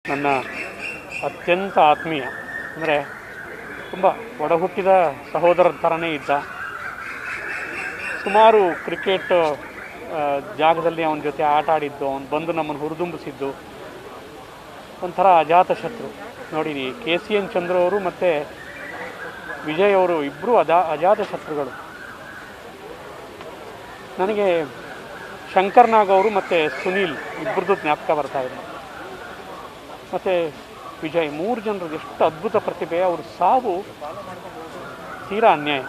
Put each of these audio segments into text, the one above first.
ನನ್ನ ಅತ್ಯಂತ ಆತ್ಮೀಯ ಅಂದರೆ ತುಂಬ ಒಡಹುಟ್ಟಿದ ಸಹೋದರರ ಥರನೇ ಇದ್ದ ಸುಮಾರು ಕ್ರಿಕೆಟ್ ಆ, ಜಾಗದಲ್ಲಿ ಅವನ ಜೊತೆ ಆಟ ಆಡಿದ್ದು ಅವನು ಬಂದು ನಮ್ಮನ್ನು ಹುರಿದುಂಬಿಸಿದ್ದು ಒಂಥರ ಅಜಾತ ಶತ್ರು ನೋಡಿ ಕೆ ಸಿ ಎನ್ ಚಂದ್ರ ಅವರು ಮತ್ತು ವಿಜಯ್ ಅವರು ಇಬ್ಬರು ಅಜಾ ಅಜಾತ ಶತ್ರುಗಳು ನನಗೆ ಶಂಕರ್ ನಾಗ್ ಅವರು ಮತ್ತು ಸುನೀಲ್ ಇಬ್ಬರದ್ದು ಜ್ಞಾಪಕ ಬರ್ತಾ ಇದೆ ಮತ್ತು ವಿಜಯ್ ಮೂರು ಜನರದ್ದು ಎಷ್ಟು ಅದ್ಭುತ ಪ್ರತಿಭೆ ಅವ್ರ ಸಾವು ತೀರಾ ಅನ್ಯಾಯ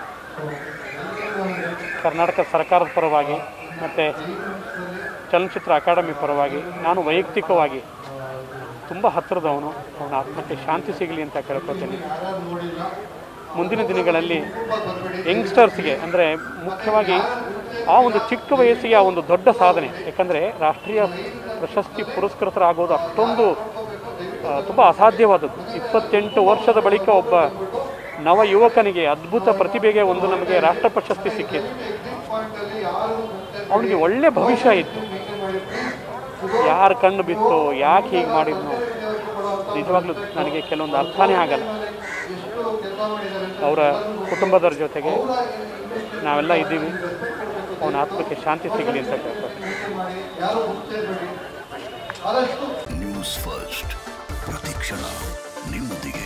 ಕರ್ನಾಟಕ ಸರ್ಕಾರದ ಪರವಾಗಿ ಮತ್ತು ಚಲನಚಿತ್ರ ಅಕಾಡೆಮಿ ಪರವಾಗಿ ನಾನು ವೈಯಕ್ತಿಕವಾಗಿ ತುಂಬ ಹತ್ತಿರದವನು ಅವನ ಆತ್ಮಕ್ಕೆ ಶಾಂತಿ ಸಿಗಲಿ ಅಂತ ಕೇಳ್ಕೊತೀನಿ ಮುಂದಿನ ದಿನಗಳಲ್ಲಿ ಯಂಗ್ಸ್ಟರ್ಸ್ಗೆ ಅಂದರೆ ಮುಖ್ಯವಾಗಿ ಆ ಒಂದು ಚಿಕ್ಕ ವಯಸ್ಸಿಗೆ ಆ ಒಂದು ದೊಡ್ಡ ಸಾಧನೆ ಯಾಕಂದರೆ ರಾಷ್ಟ್ರೀಯ ಪ್ರಶಸ್ತಿ ಪುರಸ್ಕೃತರಾಗೋದು ಅಷ್ಟೊಂದು ತುಂಬ ಅಸಾಧ್ಯವಾದದ್ದು ಇಪ್ಪತ್ತೆಂಟು ವರ್ಷದ ಬಳಿಕ ಒಬ್ಬ ನವ ಯುವಕನಿಗೆ ಅದ್ಭುತ ಪ್ರತಿಭೆಗೆ ಒಂದು ನಮಗೆ ರಾಷ್ಟ್ರ ಪ್ರಶಸ್ತಿ ಸಿಕ್ಕಿತ್ತು ಅವನಿಗೆ ಒಳ್ಳೆ ಭವಿಷ್ಯ ಇತ್ತು ಯಾರ ಕಣ್ಣು ಬಿತ್ತು ಯಾಕೆ ಹೀಗೆ ಮಾಡಿದ್ನು ನಿಜವಾಗ್ಲೂ ನನಗೆ ಕೆಲವೊಂದು ಅರ್ಥನೇ ಆಗಲ್ಲ ಅವರ ಕುಟುಂಬದವ್ರ ಜೊತೆಗೆ ನಾವೆಲ್ಲ ಇದ್ದೀವಿ ಅವನ ಆತ್ಮಕ್ಕೆ ಶಾಂತಿ ಸಿಗಲಿ ಅಂತ ಕೇಳ್ಕೊತೀನಿ ನ್ಯೂಸ್ ಫಸ್ಟ್ ಪ್ರತಿಕ್ಷಣ ನಿಮ್ಮೊಂದಿಗೆ